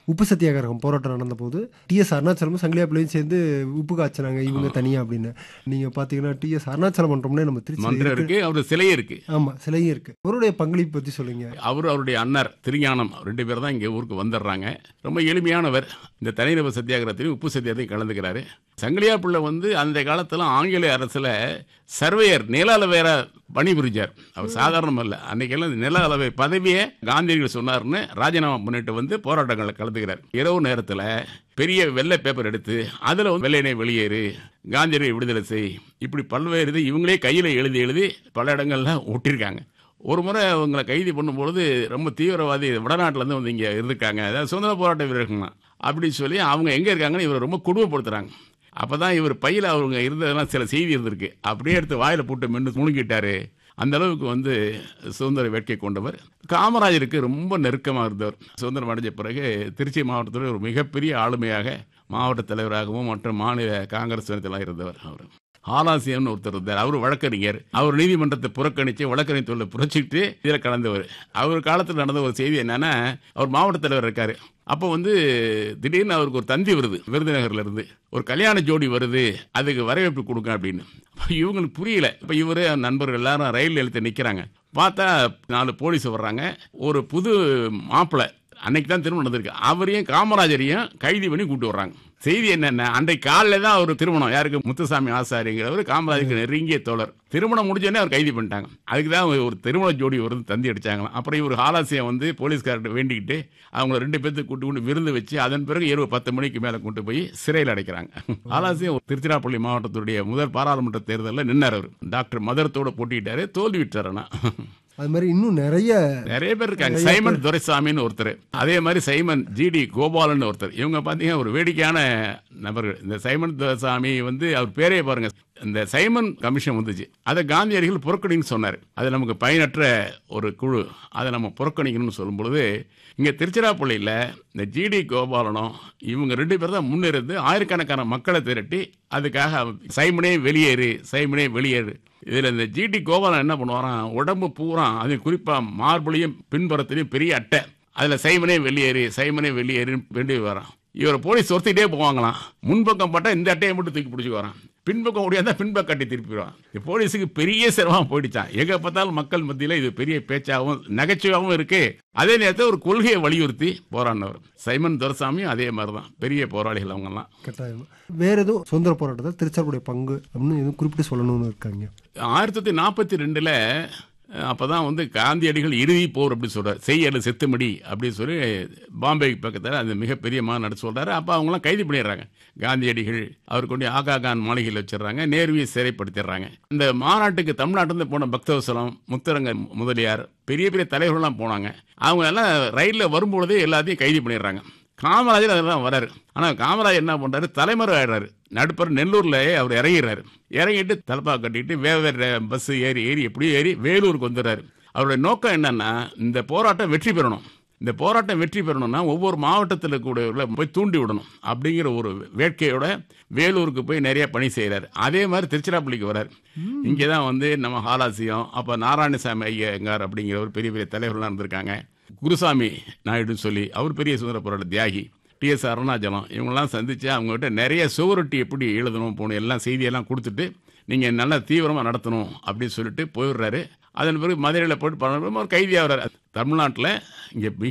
உப்பு சத்தியாகிரகம் போராட்டம் நடந்தபோது டிஎஸ் அருணாச்சலமும் சங்கிலியாப்பிள்ளையும் சேர்ந்து உப்பு காய்ச்சினாங்க இவங்க தனியா அப்படின்னு நீங்க பாத்தீங்கன்னா டிஎஸ் அருணாச்சலம் மன்றம்னே நம்ம திருச்சி மன்றம் இருக்கு அவர் சிலை இருக்கு ஆமா சிலையும் இருக்கு அவருடைய பங்களிப்பு பத்தி சொல்லுங்க அவர் அவருடைய அண்ணர் திருஞானம் ரெண்டு பேர் தான் இங்கே ஊருக்கு வந்துடுறாங்க ரொம்ப எளிமையானவர் இந்த தனிநபர் சத்தியாகிரகத்திலையும் உப்பு சத்தியாகத்தையும் கலந்துக்கிறாரு சங்கிலியா பிள்ளை வந்து அந்த காலத்துல ஆங்கில அரசுல சர்வேயர் நில அளவையரா பணிபுரிஞ்சார் அவர் சாதாரணம் அல்ல அன்னைக்கெல்லாம் இந்த நில அளவை பதவியை காந்தியடிகள் சொன்னார்னு ராஜினாமா பண்ணிட்டு வந்து போராட்டங்களில் கலந்துக்கிறார் இரவு நேரத்துல பெரிய வெள்ளை பேப்பர் எடுத்து அதுல வந்து வெள்ளையனை வெளியேறு காந்தியடிகளை விடுதலை செய் இப்படி பல்வேறு இது இவங்களே கையில எழுதி எழுதி பல இடங்கள்ல ஒட்டியிருக்காங்க ஒரு முறை அவங்களை கைது பண்ணும்பொழுது ரொம்ப தீவிரவாதி வடநாட்டிலேருந்து வந்து இங்கே இருந்திருக்காங்க அதாவது சுதந்திர போராட்ட வீரர்கள்லாம் அப்படின்னு சொல்லி அவங்க எங்கே இருக்காங்கன்னு இவரை ரொம்ப கொடுமைப்படுத்துறாங்க அப்போ தான் இவர் பையில் அவங்க இருந்ததெல்லாம் சில செய்தி இருந்திருக்கு அப்படியே எடுத்து வாயில் போட்டு மென்று முழுங்கிட்டாரு அந்த அளவுக்கு வந்து சுதந்திர வேட்கை கொண்டவர் காமராஜருக்கு ரொம்ப நெருக்கமாக இருந்தவர் சுதந்திரம் அடைஞ்ச பிறகு திருச்சி மாவட்டத்தில் ஒரு மிகப்பெரிய ஆளுமையாக மாவட்ட தலைவராகவும் மற்றும் மாநில காங்கிரஸ் நேரத்தில் இருந்தவர் அவர் ஆலாசியம்னு ஒருத்தர் இருந்தார் அவர் வழக்கறிஞர் அவர் நீதிமன்றத்தை புறக்கணித்து வழக்கறிஞர் தொழிலை புரட்சிட்டு இதில் கலந்தவர் அவர் காலத்தில் நடந்த ஒரு செய்தி என்னன்னா அவர் மாவட்ட தலைவர் இருக்காரு அப்போ வந்து திடீர்னு அவருக்கு ஒரு தந்தி வருது விருதுநகர்ல இருந்து ஒரு கல்யாண ஜோடி வருது அதுக்கு வரவேற்பு கொடுங்க அப்படின்னு அப்ப இவங்களுக்கு புரியல இப்போ இவரு நண்பர்கள் எல்லாரும் ரயில் நிலையத்தை நிற்கிறாங்க பார்த்தா நாலு போலீஸ் வர்றாங்க ஒரு புது மாப்பிள்ளை அன்னைக்கு தான் திருமணம் நடந்திருக்கு அவரையும் காமராஜரையும் கைது பண்ணி கூட்டு வர்றாங்க செய்தி என்னென்ன அன்றைக்கு காலையில் தான் அவர் திருமணம் யாருக்கு முத்துசாமி ஆசாரிங்கிறவர் காமராஜருக்கு நெருங்கிய தோழர் திருமணம் முடிஞ்சோடனே அவர் கைது பண்ணிட்டாங்க அதுக்கு தான் ஒரு திருமண ஜோடி வருது தந்தி அடிச்சாங்களாம் அப்புறம் இவர் ஹாலாசியம் வந்து போலீஸ்கார்ட்ட வேண்டிக்கிட்டு அவங்க ரெண்டு பேர்த்துக்கு கூட்டு கொண்டு விருந்து வச்சு அதன் பிறகு இரவு பத்து மணிக்கு மேலே கொண்டு போய் சிறையில் அடைக்கிறாங்க ஹாலாசியம் திருச்சிராப்பள்ளி மாவட்டத்துடைய முதல் பாராளுமன்ற தேர்தலில் நின்னார் அவர் டாக்டர் மதரத்தோட போட்டிக்கிட்டாரு தோல்வி விட்டார் ஆனா அது மாதிரி இன்னும் நிறைய நிறைய பேர் இருக்காங்க சைமன் துரைசாமின்னு ஒருத்தர் அதே மாதிரி சைமன் ஜிடி கோபாலன் ஒருத்தர் இவங்க பார்த்தீங்கன்னா ஒரு வேடிக்கையான நபர்கள் இந்த சைமன் துரைசாமி வந்து அவர் பேரே பாருங்க இந்த சைமன் கமிஷன் வந்துச்சு அதை காந்தியடிகள் புறக்கணின்னு சொன்னார் அது நமக்கு பயனற்ற ஒரு குழு அதை நம்ம புறக்கணிக்கணும்னு சொல்லும் பொழுது இங்கே திருச்சிராப்பள்ளியில் இந்த ஜிடி கோபாலனும் இவங்க ரெண்டு பேர் தான் முன்னிருந்து ஆயிரக்கணக்கான மக்களை திரட்டி அதுக்காக சைமனே வெளியேறு சைமனே வெளியேறு இதில் இந்த ஜிடி கோபாலன் என்ன பண்ணுவாராம் உடம்பு பூரா அது குறிப்பாக மார்புலையும் பின்புறத்துலையும் பெரிய அட்டை அதில் சைமனே வெளியேறு சைமனே வெளியேறுன்னு வேண்டி வரான் இவரை போலீஸ் ஒருத்திட்டே போவாங்களாம் முன்பக்கம் பட்டா இந்த அட்டையை மட்டும் தூக்கி பிடிச்சி வரான் பின்பக்கம் ஓடியாந்தா பின்பக்கம் கட்டி திருப்பிடுவான் இந்த போலீஸுக்கு பெரிய சிரமம் போயிடுச்சான் எங்க பார்த்தாலும் மக்கள் மத்தியில் இது பெரிய பேச்சாகவும் நகைச்சுவாகவும் இருக்கு அதே நேரத்தில் ஒரு கொள்கையை வலியுறுத்தி போராடினவர் சைமன் துரசாமியும் அதே மாதிரி தான் பெரிய போராளிகள் அவங்கெல்லாம் கட்டாயம் வேற எதுவும் சுதந்திர போராட்டத்தில் திருச்சாருடைய பங்கு அப்படின்னு எதுவும் குறிப்பிட்டு சொல்லணும்னு இருக்காங்க ஆயிரத்தி தொள்ளாயிரத்தி நாற்பத்தி ரெண்டில் அப்போ தான் வந்து காந்தியடிகள் இறுதி போர் அப்படின்னு சொல்கிறார் செய்யல செத்துமடி அப்படின்னு சொல்லி பாம்பே பக்கத்தில் அந்த மிகப்பெரிய மாநாடு சொல்கிறாரு அப்போ அவங்களாம் கைது பண்ணிடுறாங்க காந்தியடிகள் அவர் கொண்டு ஆகா கான் மாளிகையில் வச்சிடுறாங்க நேருவியை சிறைப்படுத்திடுறாங்க இந்த மாநாட்டுக்கு தமிழ்நாட்டிலேருந்து போன பக்தவசலம் முத்தரங்க முதலியார் பெரிய பெரிய தலைவர்கள்லாம் போனாங்க அவங்க எல்லாம் ரயிலில் வரும்பொழுதே எல்லாத்தையும் கைது பண்ணிடுறாங்க காமராஜர் அதெல்லாம் வராரு ஆனால் காமராஜர் என்ன பண்ணுறாரு தலைமறை ஆயிடுறாரு நடுப்பர் நெல்லூரில் அவர் இறங்கிடுறாரு இறங்கிட்டு தலப்பா கட்டிட்டு வேற பஸ் ஏறி ஏறி எப்படியும் ஏறி வேலூருக்கு வந்துடுறாரு அவருடைய நோக்கம் என்னன்னா இந்த போராட்டம் வெற்றி பெறணும் இந்த போராட்டம் வெற்றி பெறணும்னா ஒவ்வொரு மாவட்டத்தில் கூட போய் தூண்டி விடணும் அப்படிங்கிற ஒரு வேட்கையோட வேலூருக்கு போய் நிறைய பணி செய்கிறார் அதே மாதிரி திருச்சிராப்பள்ளிக்கு வரார் இங்கே தான் வந்து நம்ம ஹாலாசியம் அப்போ நாராயணசாமி ஐயங்கார் அப்படிங்கிற ஒரு பெரிய பெரிய தலைவர்கள்லாம் இருந்திருக்காங்க குருசாமி நாயுடுன்னு சொல்லி அவர் பெரிய சுதந்திர போராட்ட தியாகி டிஎஸ் அருணாச்சலம் இவங்கெல்லாம் சந்திச்சு அவங்ககிட்ட நிறைய சுவரொட்டி எப்படி எழுதணும் போகணும் எல்லாம் செய்தியெல்லாம் கொடுத்துட்டு நீங்கள் நல்லா தீவிரமாக நடத்தணும் அப்படின்னு சொல்லிட்டு போயிடுறாரு அதன் பிறகு மதுரையில் போயிட்டு பண்ண ஒரு கைதியாக வர்றாரு தமிழ்நாட்டில் இங்கே